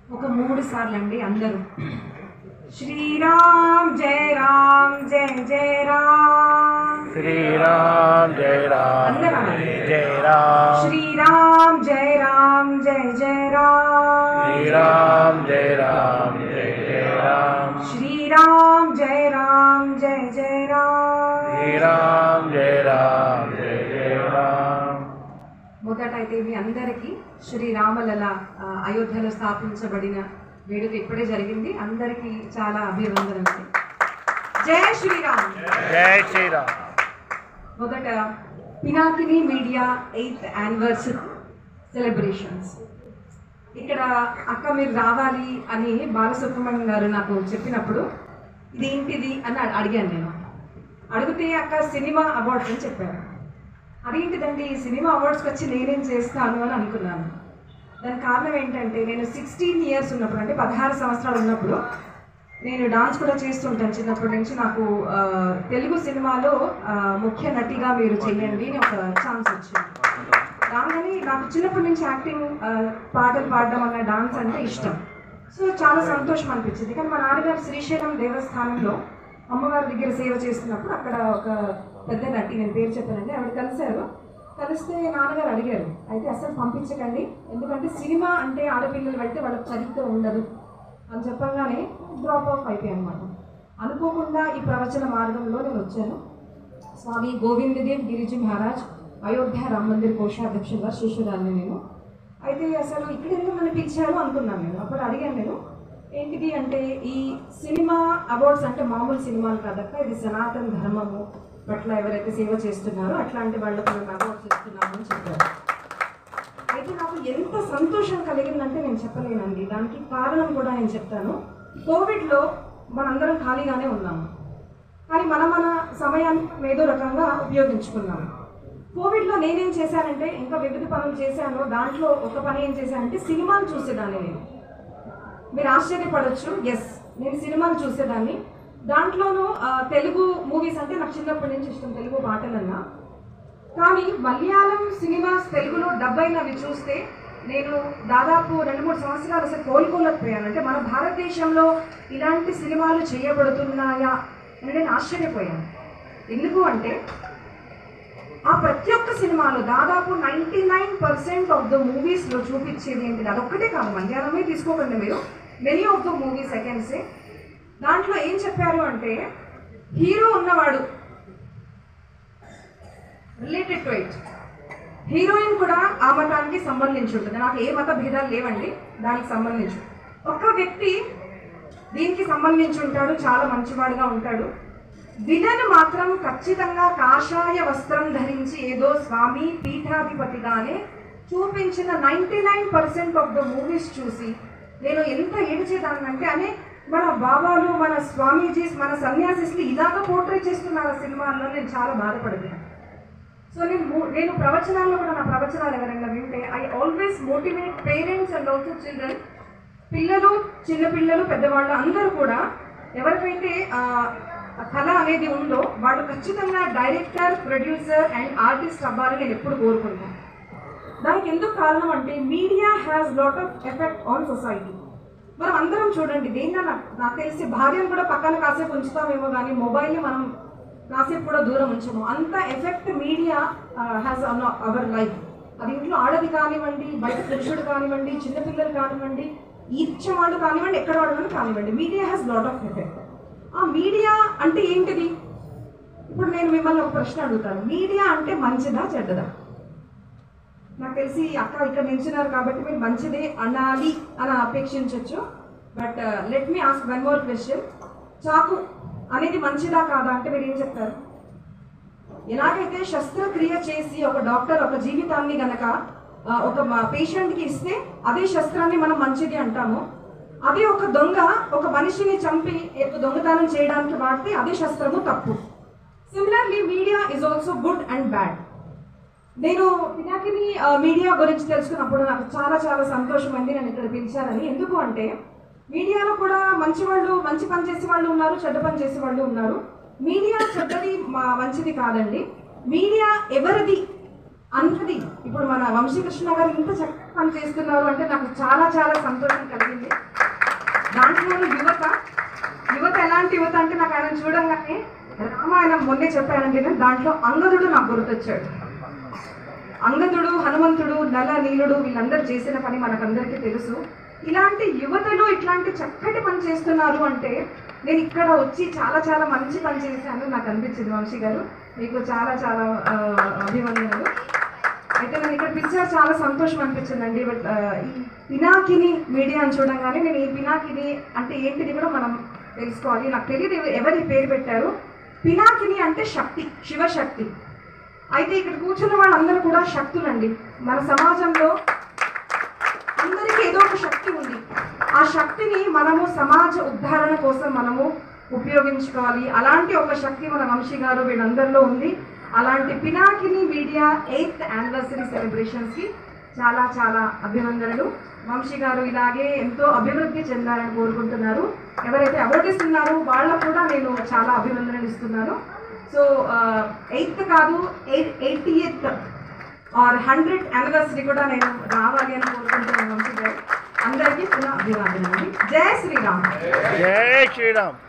ఒక మూడు సార్లు అండి అందరూ శ్రీరామ్ జయ రామ్ జయ జయ రామ్ శ్రీరామ్ జయ రామ్ అందరూ జయ రామ్ శ్రీరామ్ జయ రామ్ జయ జయ రామ్ శ్రీరామ్ జయ రామ్ జయ జయ రామ్ శ్రీరామ్ జయ రామ్ జయ జయ రామ్ శ్రీరామ్ జయ రామ్ జయ జయ రామ్ మొదట అయితే మీ అందరికీ శ్రీరామలల ఆ, అయోధ్యలో స్థాపించబడిన వేడుక ఇప్పుడే జరిగింది అందరికీ చాలా అభివందనలు జై శ్రీరామ్ జై శ్రీరామ్ మొదట Pinakini media eighth anniversary celebrations ఇక్కడ అక్క మీరు రావాలి అని బాలసుబ్రహ్మణ్యం గారు నాకు చెప్పినప్పుడు ఇదేంటిది అని అ- అడిగాను నేను అడిగితే అక్క సినిమా అవార్డ్స్ అని చెప్పారు అదేంటిదండి ఈ సినిమా అవార్డ్స్కి వచ్చి నేనేం చేస్తాను అని అనుకున్నాను దానికి కారణం ఏంటంటే నేను సిక్స్టీన్ ఇయర్స్ ఉన్నప్పుడు అంటే పదహారు సంవత్సరాలు ఉన్నప్పుడు నేను డాన్స్ కూడా చేస్తుంటాను చిన్నప్పటి నుంచి నాకు ఆ, తెలుగు సినిమాలో ఆ, ముఖ్య నటిగా మీరు చెయ్యండి అని ఒక ఛాన్స్ వచ్చింది రాగానే నాకు చిన్నప్పటి నుంచి యాక్టింగ్ ఆ, పాటలు పాడడం అన్న డాన్స్ అంటే ఇష్టం సో చాలా సంతోషం అనిపించింది కానీ మా నాన్నగారు శ్రీశైలం దేవస్థానంలో అమ్మవారి దగ్గర సేవ చేస్తున్నప్పుడు అక్కడ ఒక పెద్ద నటి నేను పేరు చెప్పానండి ఆవిడ కలిశారు కలిస్తే నాన్నగారు అడిగారు అయితే అసలు పంపించకండి ఎందుకంటే సినిమా అంటే ఆడపిల్లలు వెళ్తే వాళ్ళకి చరిత్ర ఉండదు అని చెప్పగానే డ్రాప్ ఆఫ్ అయిపోయాయి అనమాట అనుకోకుండా ఈ ప్రవచన మార్గంలో నేను వచ్చాను స్వామి గోవిందదేవ్ గిరిజీ మహారాజ్ అయోధ్య రామ్ మందిర్ కోశాధ్యక్షులుగా శిష్యురాలిని నేను అయితే అసలు ఇక్కడ ఎందుకు నన్ను పిలిచారు అనుకున్నాను నేను అప్పుడు అడిగాను నేను ఏంటిది అంటే ఈ సినిమా అవార్డ్స్ అంటే మామూలు సినిమాలు కాదక్క ఇది సనాతన ధర్మము పట్ల ఎవరైతే సేవ చేస్తున్నారో అట్లాంటి వాళ్ళకు మేము అవార్డ్స్ ఇస్తున్నాము అని చెప్పారు అయితే నాకు ఎంత సంతోషం కలిగిందంటే నేను చెప్పలేనండి దానికి కారణం కూడా నేను చెప్తాను కోవిడ్లో మనందరం ఖాళీగానే ఉన్నాము కానీ మన మన సమయాన్ని ఏదో రకంగా ఉపయోగించుకున్నాము కోవిడ్లో నేనేం చేశానంటే ఇంకా వివిధ పనులు చేశాను దాంట్లో ఒక పని ఏం చేశానంటే సినిమాలు చూసేదాన్ని నేను మీరు ఆశ్చర్యపడొచ్చు ఎస్ నేను సినిమాలు చూసేదాన్ని దాంట్లోనూ ఆ, తెలుగు మూవీస్ అంటే నాకు చిన్నప్పటి నుంచి ఇష్టం తెలుగు పాటలన్నా కానీ మలయాళం సినిమాస్ తెలుగులో డబ్ అయినవి చూస్తే నేను దాదాపు రెండు మూడు సంవత్సరాలు అసలు కోలుకోలేకపోయాను అంటే మన భారతదేశంలో ఇలాంటి సినిమాలు చేయబడుతున్నాయా అని నేను ఆశ్చర్యపోయాను ఎందుకు అంటే ఆ ప్రతి ఒక్క సినిమాలో దాదాపు ninety nine percent of the మూవీస్లో చూపించేది ఏంటి అదొక్కటే కాదు మలయాళమే తీసుకోకండి మీరు మెనీ ఆఫ్ ద మూవీస్ సెకండ్సే దాంట్లో ఏం చెప్పారు అంటే హీరో ఉన్నవాడు రిలేటెడ్ టు ఇట్ హీరోయిన్ కూడా ఆ మతానికి సంబంధించి ఉంటుంది నాకు ఏ మత భేదాలు లేవండి దానికి సంబంధించి ఒక్క వ్యక్తి దీనికి సంబంధించి ఉంటాడు చాలా మంచివాడుగా ఉంటాడు విలన్ మాత్రం ఖచ్చితంగా కాషాయ వస్త్రం ధరించి ఏదో స్వామి పీఠాధిపతిగానే చూపించిన ninety nine percent of the movies చూసి నేను ఎంత ఏడిచేదాన్నంటే అనే మన బాబాలు మన స్వామీజీస్ మన సన్యాసిస్లు ఇలాగ పోర్ట్రే చేస్తున్నారు ఆ సినిమాల్లో నేను చాలా బాధపడిపోయాను సో నేను మూ- నేను ప్రవచనాల్లో కూడా నా ప్రవచనాలు ఎవరైనా వింటే I always motivate parents and also children పిల్లలు చిన్నపిల్లలు పెద్దవాళ్ళు అందరూ కూడా ఎవరికైతే ఆ, ఆ కళ అనేది ఉందో వాళ్ళు ఖచ్చితంగా డైరెక్టర్ ప్రొడ్యూసర్ అండ్ ఆర్టిస్ట్ అవ్వాలని నేను ఎప్పుడు కోరుకుంటాను దానికి ఎందుకు కారణం అంటే media has lot of effect on society మనం అందరం చూడండి దేనిగా నాకు నాకు తెలిసి భార్యను కూడా పక్కన కాసేపు ఉంచుతామేమో కానీ మొబైల్ని మనం కాసేపు కూడా దూరం ఉంచము అంత effect media has on our life అది ఇంట్లో ఆడది కానివ్వండి బయట పురుషుడు కానివ్వండి చిన్నపిల్లలు కానివ్వండి ఇచ్చే వాళ్ళు కానివ్వండి ఎక్కడ వాళ్ళు కానివ్వండి media has lot of effect ఆ మీడియా అంటే ఏంటిది ఇప్పుడు నేను మిమ్మల్ని ఒక ప్రశ్న అడుగుతాను మీడియా అంటే మంచిదా చెడ్డదా నాకు తెలిసి అక్క ఇక్కడ నిల్చున్నారు కాబట్టి మీరు మంచిదే అనాలి అని అపేక్షించవచ్చు but let me ask one more question చాకు అనేది మంచిదా కాదా అంటే మీరు ఏం చెప్తారు ఎలాగైతే శస్త్రక్రియ చేసి ఒక డాక్టర్ ఒక జీవితాన్ని గనక ఆ, ఒక పేషెంట్కి ఇస్తే అదే శస్త్రాన్ని మనం మంచిది అంటాము అదే ఒక దొంగ ఒక మనిషిని చంపి ఒక దొంగతనం చేయడానికి వాడితే అదే శస్త్రము తప్పు similarly media is also good and bad నేను పినాకిని ఆ, మీడియా గురించి తెలుసుకున్నప్పుడు నాకు చాలా చాలా సంతోషం అండి నన్ను ఇక్కడ పిలిచారని ఎందుకు అంటే మీడియాలో కూడా మంచి వాళ్ళు మంచి పని చేసే వాళ్ళు ఉన్నారు చెడ్డ పని చేసే వాళ్ళు ఉన్నారు మీడియా చెడ్డది మా మంచిది కాదండి మీడియా ఎవరిది అందరి ఇప్పుడు మన వంశీకృష్ణ గారు ఇంత చక్కగా పని చేస్తున్నారు అంటే నాకు చాలా చాలా సంతోషం కలిగింది దాంట్లో యువత యువత ఎలాంటి యువత అంటే నాకు ఆయన చూడంగానే రామాయణం మొన్నే చెప్పానంటే నేను దాంట్లో అంగదుడు నాకు గుర్తొచ్చాడు అంగదుడు హనుమంతుడు నల నీలుడు వీళ్ళందరూ చేసిన పని మనకందరికీ తెలుసు ఇలాంటి యువతలు ఇట్లాంటి చక్కటి పని చేస్తున్నారు అంటే నేను ఇక్కడ వచ్చి చాలా చాలా మంచి పని చేశాను నాకు అనిపించింది వంశీ గారు మీకు చాలా చాలా ఆ, అభివందనలు అయితే నేను ఇక్కడ పిక్చర్ చాలా సంతోషం అనిపించిందండి బట్ ఆ, ఈ పినాకిని మీడియా అని చూడంగానే నేను ఈ పినాకిని అంటే ఏంటిది కూడా మనం తెలుసుకోవాలి నాకు తెలియదు ఎవ- ఎవరు ఈ పేరు పెట్టారు పినాకిని అంటే శక్తి శివశక్తి అయితే ఇక్కడ కూర్చున్న వాళ్ళందరూ కూడా శక్తులండి మన సమాజంలో అందరికీ ఏదో ఒక శక్తి ఉంది ఆ శక్తిని మనము సమాజ ఉద్ధరణ కోసం మనము ఉపయోగించుకోవాలి అలాంటి ఒక శక్తి మన వంశీ గారు వీళ్ళందరిలో ఉంది అలాంటి పినాకిని మీడియా ఎయిత్ యానివర్సరీ సెలబ్రేషన్స్కి చాలా చాలా అభినందనలు వంశీ గారు ఇలాగే ఎంతో అభివృద్ధి చెందాలని కోరుకుంటున్నారు ఎవరైతే అవార్డు ఇస్తున్నారో వాళ్ళకు కూడా నేను చాలా అభినందనలు ఇస్తున్నాను సో ఎయిత్ కాదు eight eighty eighth or hundred anniversary కూడా నేను రావాలి అని కోరుకుంటున్నాను వంశీ గారు అందరికీ పునః అభివాదనలు జై శ్రీరామ్ జై శ్రీరామ్